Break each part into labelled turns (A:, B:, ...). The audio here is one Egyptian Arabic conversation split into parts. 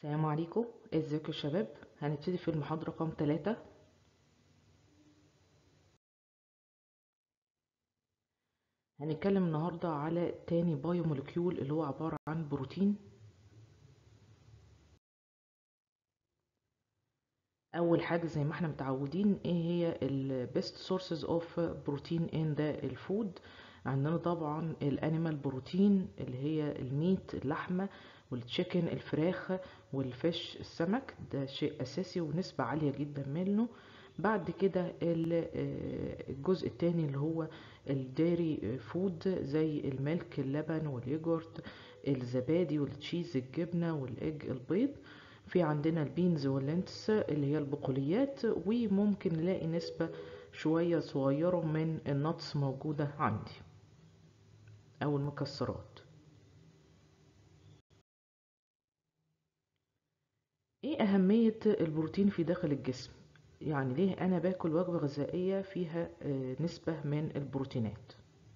A: السلام عليكم ازيكم يا شباب هنبتدي في المحاضرة رقم 3 هنتكلم النهاردة على تاني بايو مولكيول اللي هو عبارة عن بروتين اول حاجة زي ما احنا متعودين ايه هي ال best sources of protein in the الفود عندنا طبعا الانيمال بروتين اللي هي الميت اللحمة والتشيكن الفراخ والفيش السمك ده شيء اساسي ونسبة عالية جدا منه بعد كده الجزء التاني اللي هو الديري فود زي الملك اللبن واليogurt الزبادي والتشيز الجبنة والايج البيض في عندنا البينز واللينتس اللي هي البقوليات وممكن نلاقي نسبة شوية صغيرة من النتس موجودة عندي او المكسرات ايه اهمية البروتين في داخل الجسم يعني ليه انا باكل وجبة غذائية فيها نسبة من البروتينات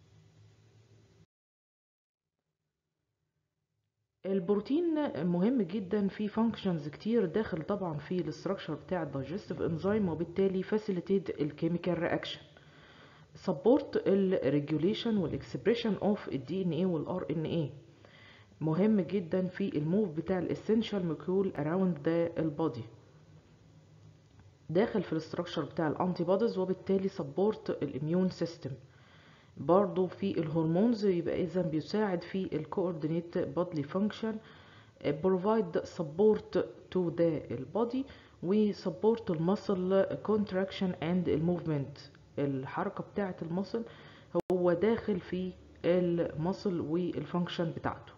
A: البروتين مهم جدا في فانكشنز كتير داخل طبعا في الاستراكشر بتاع الدايجستيف انزيم وبالتالي فاسيليتيت الكيميكال رياكشن سبورت الريجوليشن والاكسبريشن اوف الدي ان اي والار ان اي مهم جدا في الموف بتاع الاسينشال مولكيول اراوند ذا البودي داخل في الاستراكشر بتاع الانتي بوديز وبالتالي سبورت الاميون سيستم برضو في الهرمونز يبقى اذا بيساعد في الكوردينيت بودلي فانكشن provide support to the البودي وسبورت المسل كونتراكشن اند الموفمنت الحركه بتاعه المسل هو داخل في المسل والفانكشن بتاعته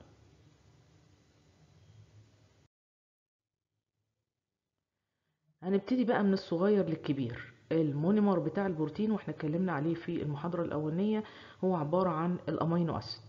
A: هنبتدي بقى من الصغير للكبير المونيمر بتاع البروتين واحنا اتكلمنا عليه في المحاضرة الأولانية هو عبارة عن الأمينو أسيد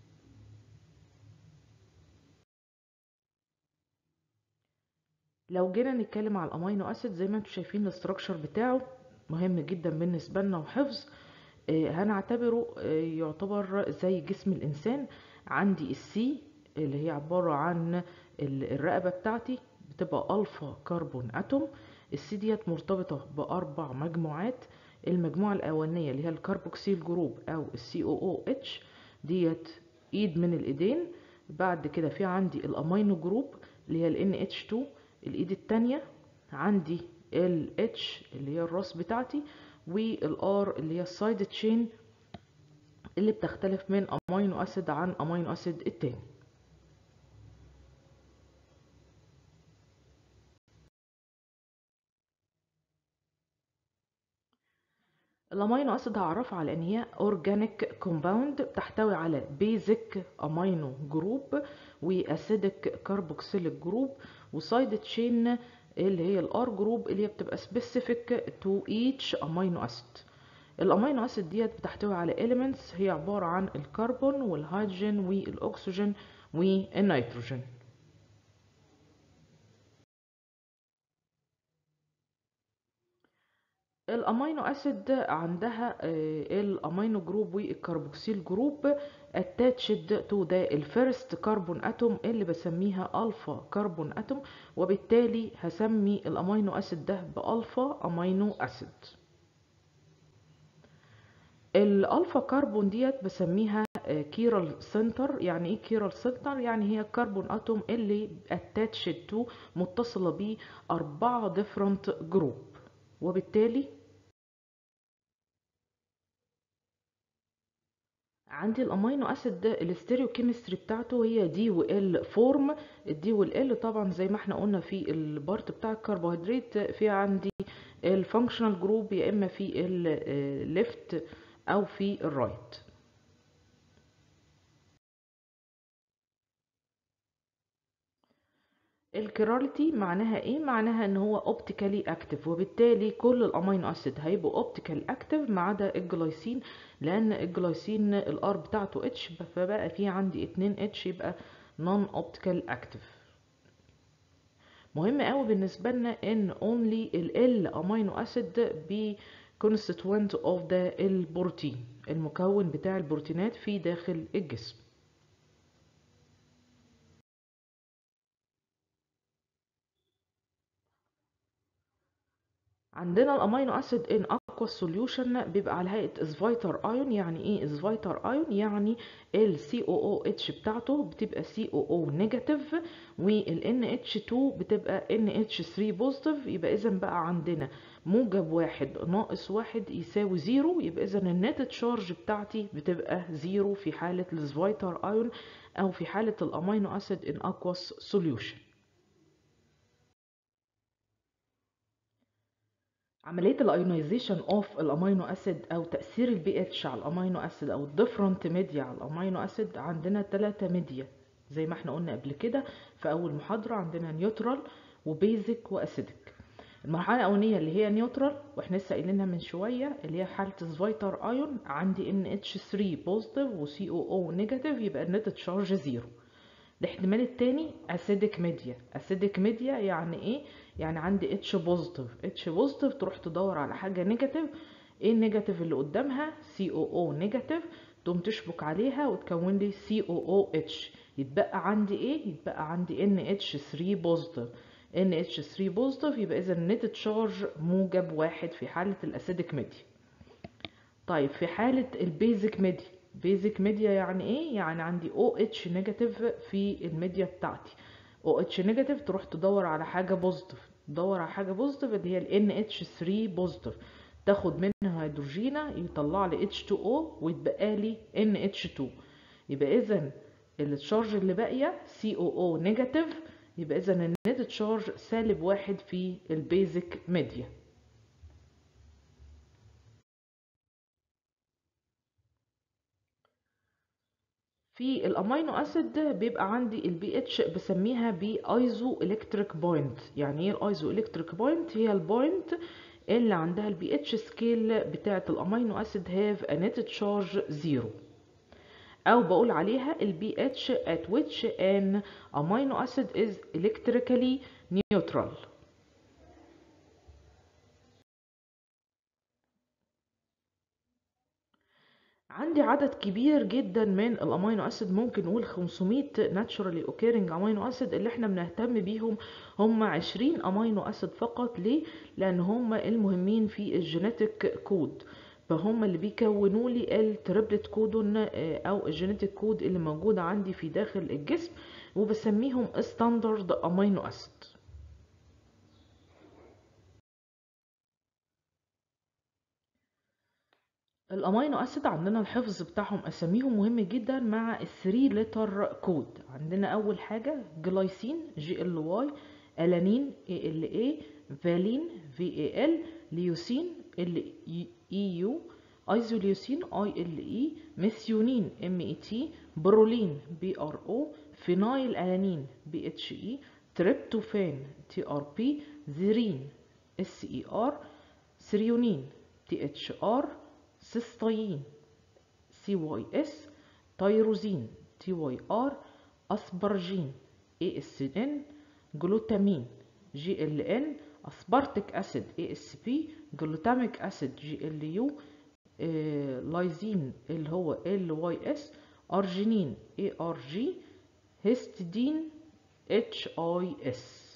A: لو جينا نتكلم على الأمينو أسيد زي ما انتم شايفين الاستراكشر بتاعه مهم جدا بالنسبة لنا وحفظ هنعتبره يعتبر زي جسم الإنسان عندي السي اللي هي عبارة عن الرقبة بتاعتي بتبقى ألفا كربون أتوم السي ديت مرتبطة بأربع مجموعات المجموعة الأولانية اللي هي الكربوكسيل جروب أو السي او او اتش ديت ايد من الايدين بعد كده في عندي الامينو جروب اللي هي ال اتش 2 الايد التانية عندي ال اتش اللي هي الراس بتاعتي والار اللي هي السايد تشين اللي بتختلف من امينو اسيد عن امينو اسيد التاني الامينو اسيد هعرفها على ان هي اورجانيك كومباوند بتحتوي على بيزك امينو جروب واسيدك كاربوكسيليك جروب وسايد تشين اللي هي الار جروب اللي هي بتبقى سبيسيفيك تو ايتش امينو اسيد الامينو اسيد ديت بتحتوي على اليمنتس هي عباره عن الكربون والهيدروجين والاكسجين والنيتروجين الامينو اسيد عندها الامينو جروب والكربوكسيل جروب اتاتشد تو ذا الفيرست كربون اتوم اللي بسميها الفا كربون اتوم وبالتالي هسمي الامينو اسيد ده بالفا امينو اسيد الالفا كربون ديت بسميها كيرال سنتر يعني ايه كيرال سنتر يعني هي كربون اتوم اللي اتاتشد تو متصله بيه اربعه ديفرنت جروب وبالتالي عندي الامينو اسيد الاستيريوكيمستري بتاعته هي دي وال فورم الدي والال طبعا زي ما احنا قلنا في البارت بتاع الكربوهيدرات في عندي الفانكشنال جروب يا اما في الليفت او في الرايت الكيراليتي معناها ايه معناها ان هو اوبتيكالي اكتف وبالتالي كل الامينو اسيد هيبقوا اوبتيكال اكتف ما عدا الجلايسين لان الجلايسين الار بتاعته اتش فبقى في عندي 2 اتش يبقى نون اوبتيكال اكتف مهم قوي بالنسبه لنا ان اونلي ال امينو اسيد بي constituent of the البروتين المكون بتاع البروتينات في داخل الجسم عندنا الامينو اسيد ان اكوا سوليوشن بيبقى على هيئه اسفايتر ايون يعني ايه اسفايتر ايون يعني ال COOH بتاعته بتبقى COO نيجاتيف وال NH2 بتبقى NH3 بوزيتيف يبقى اذا بقى عندنا موجب واحد ناقص واحد يساوي زيرو يبقى اذا النت تشارج بتاعتي بتبقى زيرو في حاله الاسفايتر ايون او في حاله الامينو اسيد ان اكواس سوليوشن عملية الايونيزيشن اوف الامينو اسيد او تأثير البي اتش على الامينو اسيد او الديفرنت ميديا على الامينو اسيد عندنا ثلاثة ميديا زي ما احنا قلنا قبل كده في اول محاضرة عندنا نيوترال وبيزك واسيدك المرحلة الأولانية اللي هي نيوترال واحنا لسه قايلينها من شوية اللي هي حالة سفايتر ايون عندي NH3 بوزيتيف و COO نيجاتيف يبقى النت تشارج زيرو الاحتمال التاني اسيدك ميديا اسيدك ميديا يعني ايه يعني عندي اتش بوزيتيف اتش بوزيتيف تروح تدور على حاجه نيجاتيف ايه النيجاتيف اللي قدامها سي او او نيجاتيف تقوم تشبك عليها وتكون لي سي او او اتش يتبقى عندي ايه يتبقى عندي ان اتش 3 بوزيتيف ان اتش 3 بوزيتيف يبقى اذا النت تشارج موجب واحد في حاله الاسيدك ميديا طيب في حاله البيزك ميديا بيزك ميديا يعني ايه يعني عندي او اتش نيجاتيف في الميديا بتاعتي او اتش نيجاتيف تروح تدور على حاجه بوزيتيف تدور على حاجه بوزيتيف اللي هي ال اتش 3 بوزيتيف تاخد منها هيدروجينه يطلع لي اتش 2 او ويتبقى لي ان اتش 2 يبقى اذا التشارج اللي باقيه سي او او نيجاتيف يبقى اذا النت تشارج سالب واحد في البيزك ميديا في الامينو اسيد بيبقى عندي البي اتش بسميها بايزو الكتريك بوينت يعني ايه الايزو الكتريك بوينت هي البوينت اللي عندها البي اتش سكيل بتاعه الامينو اسيد هاف ا نت تشارج زيرو او بقول عليها البي اتش at which an amino acid is electrically neutral عندي عدد كبير جدا من الامينو اسيد ممكن نقول 500 naturally occurring امينو اسيد اللي احنا بنهتم بيهم هم 20 امينو اسيد فقط ليه لان هم المهمين في الجينيتك كود فهم اللي بيكونوا لي التريبلت كودون او الجينيتك كود اللي موجوده عندي في داخل الجسم وبسميهم ستاندرد امينو اسيد الامينو اسيد عندنا الحفظ بتاعهم اساميهم مهم جدا مع الثري لتر كود عندنا اول حاجه جلايسين جي ال واي الانين اي ال اي فالين في اي ال ليوسين ال اي يو ايزوليوسين اي ال اي ميثيونين ام اي تي برولين بي ار او فينايل الانين بي اتش اي تريبتوفان تي ار بي زيرين اس اي ار سريونين تي اتش ار سيستاين سي واي اس تيروزين تي واي ار اسبرجين اي اس ان جلوتامين جي ال ان اسبارتيك اسيد اي اس بي جلوتاميك اسيد جي ال يو لايزين اللي هو ال واي اس ارجينين اي ار جي هيستidine اتش اي اس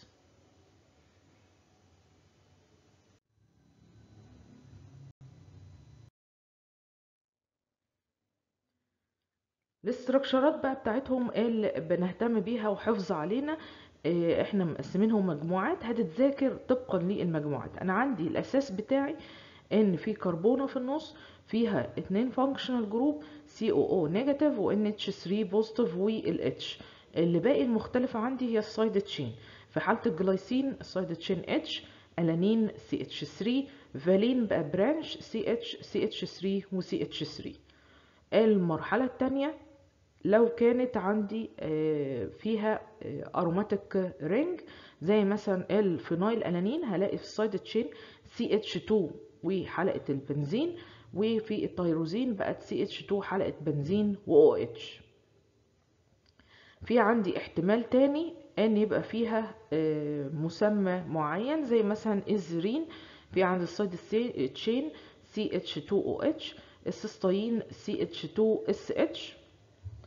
A: الاستراكشرات بقى بتاعتهم اللي بنهتم بيها وحفظ علينا احنا مقسمينهم مجموعات هتتذاكر طبقا للمجموعات انا عندي الاساس بتاعي ان في كربونه في النص فيها اتنين فانكشنال جروب سي او او نيجاتيف و ان اتش 3 بوزيتيف والاتش اللي باقي المختلفه عندي هي السايد تشين في حاله الجلايسين السايد تشين اتش الانين سي اتش 3 فالين بقى برانش سي اتش سي اتش 3 وسي اتش 3 المرحله الثانيه لو كانت عندي فيها اروماتيك رينج زي مثلا الفينايل الانين هلاقي في السايد تشين سي اتش 2 وحلقه البنزين وفي التيروزين بقت سي اتش 2 حلقه بنزين و او اتش في عندي احتمال تاني ان يبقى فيها مسمى معين زي مثلا الزرين في عند السايد تشين سي اتش 2 او اتش السيستاين سي اتش 2 اس اتش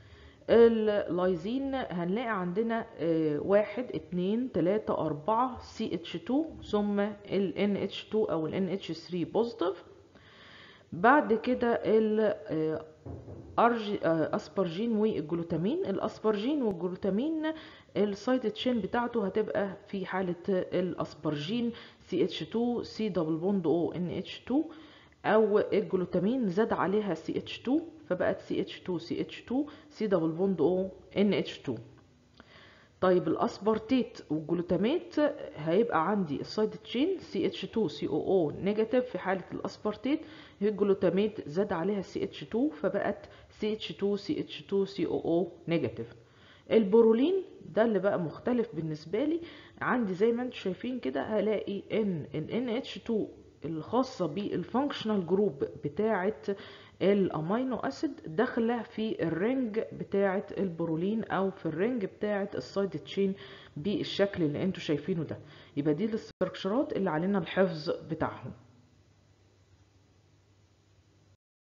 A: اللايزين هنلاقي عندنا آه، واحد اتنين تلاتة أربعة CH2 ثم ال NH2 أو ال NH3 بوزيتيف بعد كده ال آه، أرج- آه، اسبرجين والجلوتامين الاسبرجين والجلوتامين السايد تشين بتاعته هتبقى في حالة الاسبرجين CH2 C دبل بوند O NH2 او الجلوتامين زاد عليها CH2 فبقت CH2 CH2 C دبل بوند O NH2 طيب الاسبرتيت والجلوتاميت هيبقى عندي السايد تشين CH2COO نيجاتيف في حالة الاسبرتيت الجلوتاميت زاد عليها CH2 فبقت CH2CH2COO نيجاتيف البرولين ده اللي بقى مختلف بالنسبة لي عندي زي ما انتم شايفين كده هلاقي ان ال NH2 الخاصة بالفانكشنال جروب بتاعة الامينو اسيد داخلة في الرنج بتاعة البرولين او في الرنج بتاعة السايد تشين بالشكل اللي انتوا شايفينه ده يبقى دي الاستراكشرات اللي علينا الحفظ بتاعهم